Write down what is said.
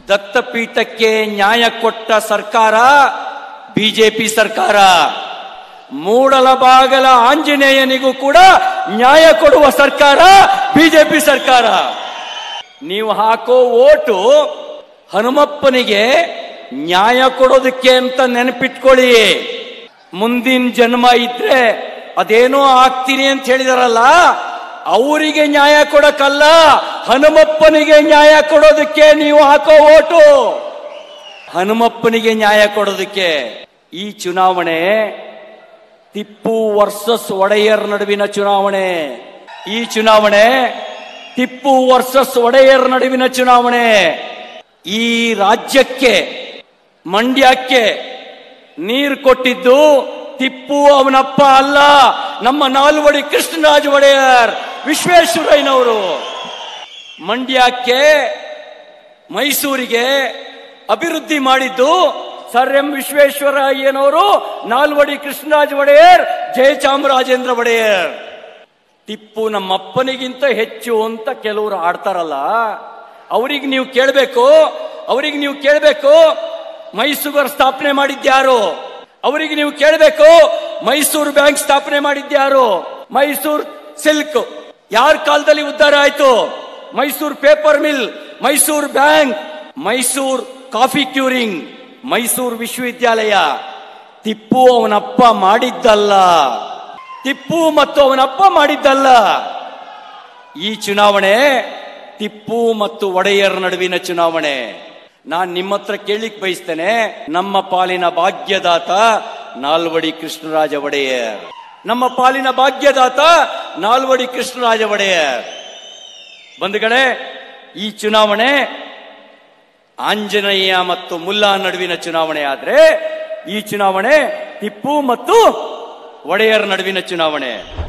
ದತ್ತಪೀಠಕ್ಕೆ ನ್ಯಾಯ ಕೊಟ್ಟ ಸರ್ಕಾರ ಬಿಜೆಪಿ ಸರ್ಕಾರ ಮೂಡಲಬಾಗಲ ಆಂಜನೇಯನಿಗೂ ಕೂಡ ನ್ಯಾಯ ಕೊಡುವ ಸರ್ಕಾರ ಬಿಜೆಪಿ ಸರ್ಕಾರ ನೀವು ಹಾಕೋ ಓಟು ಹನುಮಪ್ಪನಿಗೆ ನ್ಯಾಯ ಕೊಡೋದಕ್ಕೆ ಅಂತ ನೆನಪಿಟ್ಕೊಳ್ಳಿ ಮುಂದಿನ ಜನ್ಮ ಇದ್ರೆ ಅದೇನೋ ಆಗ್ತೀನಿ ಅಂತ ಹೇಳಿದಾರಲ್ಲ ಅವರಿಗೆ ನ್ಯಾಯ ಕೊಡಕ್ಕಲ್ಲ ಹನುಮಪ್ಪನಿಗೆ ನ್ಯಾಯ ಕೊಡೋದಕ್ಕೆ ನೀವು ಹಾಕೋ ಓಟು ಹನುಮಪ್ಪನಿಗೆ ನ್ಯಾಯ ಕೊಡೋದಕ್ಕೆ ಈ ಚುನಾವಣೆ ಟಿಪ್ಪು ವರ್ಸಸ್ ಒಡೆಯರ್ ನಡುವಿನ ಚುನಾವಣೆ ಈ ಚುನಾವಣೆ ಟಿಪ್ಪು ವರ್ಸಸ್ ಒಡೆಯರ್ ನಡುವಿನ ಚುನಾವಣೆ ಈ ರಾಜ್ಯಕ್ಕೆ ಮಂಡ್ಯಕ್ಕೆ ನೀರು ಕೊಟ್ಟಿದ್ದು ಟಿಪ್ಪು ಅವನಪ್ಪ ಅಲ್ಲ ನಮ್ಮ ನಾಲ್ವಡಿ ಕೃಷ್ಣರಾಜ ಒಡೆಯರ್ ವಿಶ್ವೇಶ್ವರಯ್ಯನವರು ಮಂಡ್ಯಕ್ಕೆ ಮೈಸೂರಿಗೆ ಅಭಿವೃದ್ಧಿ ಮಾಡಿದ್ದು ಸರ್ ಎಂ ವಿಶ್ವೇಶ್ವರಯ್ಯನವರು ನಾಲ್ವಡಿ ಕೃಷ್ಣರಾಜ ಒಡೆಯರ್ ಜಯಚಾಮರಾಜೇಂದ್ರ ಒಡೆಯರ್ ಟಿಪ್ಪು ನಮ್ಮಪ್ಪನಿಗಿಂತ ಹೆಚ್ಚು ಅಂತ ಕೆಲವರು ಆಡ್ತಾರಲ್ಲ ಅವ್ರಿಗೆ ನೀವು ಕೇಳಬೇಕು ಅವ್ರಿಗೆ ನೀವು ಕೇಳಬೇಕು ಮೈಸೂರು ಸ್ಥಾಪನೆ ಮಾಡಿದ್ಯಾರು ಅವರಿಗೆ ನೀವು ಕೇಳಬೇಕು ಮೈಸೂರು ಬ್ಯಾಂಕ್ ಸ್ಥಾಪನೆ ಮಾಡಿದ್ಯಾರು ಮೈಸೂರು ಸಿಲ್ಕ್ ಯಾರ ಕಾಲದಲ್ಲಿ ಉದ್ಧಾರ ಆಯ್ತು Mysore paper mill Mysore bank Mysore coffee curing Mysore ವಿಶ್ವವಿದ್ಯಾಲಯ ಟಿಪ್ಪು ಅವನಪ್ಪ ಮಾಡಿದ್ದಲ್ಲ ಟಿಪ್ಪು ಮತ್ತು ಅವನಪ್ಪ ಮಾಡಿದ್ದಲ್ಲ ಈ ಚುನಾವಣೆ ಟಿಪ್ಪು ಮತ್ತು ಒಡೆಯರ್ ನಡುವಿನ ಚುನಾವಣೆ ನಾನ್ ನಿಮ್ಮ ಹತ್ರ ಕೇಳಿಕ್ ಬಯಸ್ತೇನೆ ನಮ್ಮ ಪಾಲಿನ ಭಾಗ್ಯದಾತ ನಾಲ್ವಡಿ ಕೃಷ್ಣರಾಜ ಒಡೆಯರ್ ನಮ್ಮ ಪಾಲಿನ ಭಾಗ್ಯದಾತ ನಾಲ್ವಡಿ ಕೃಷ್ಣರಾಜ ಒಡೆಯರ್ ಬಂಧುಗಳೇ ಈ ಚುನಾವಣೆ ಆಂಜನೇಯ ಮತ್ತು ಮುಲ್ಲಾ ನಡುವಿನ ಚುನಾವಣೆ ಆದ್ರೆ ಈ ಚುನಾವಣೆ ಟಿಪ್ಪು ಮತ್ತು ಒಡೆಯರ್ ನಡುವಿನ ಚುನಾವಣೆ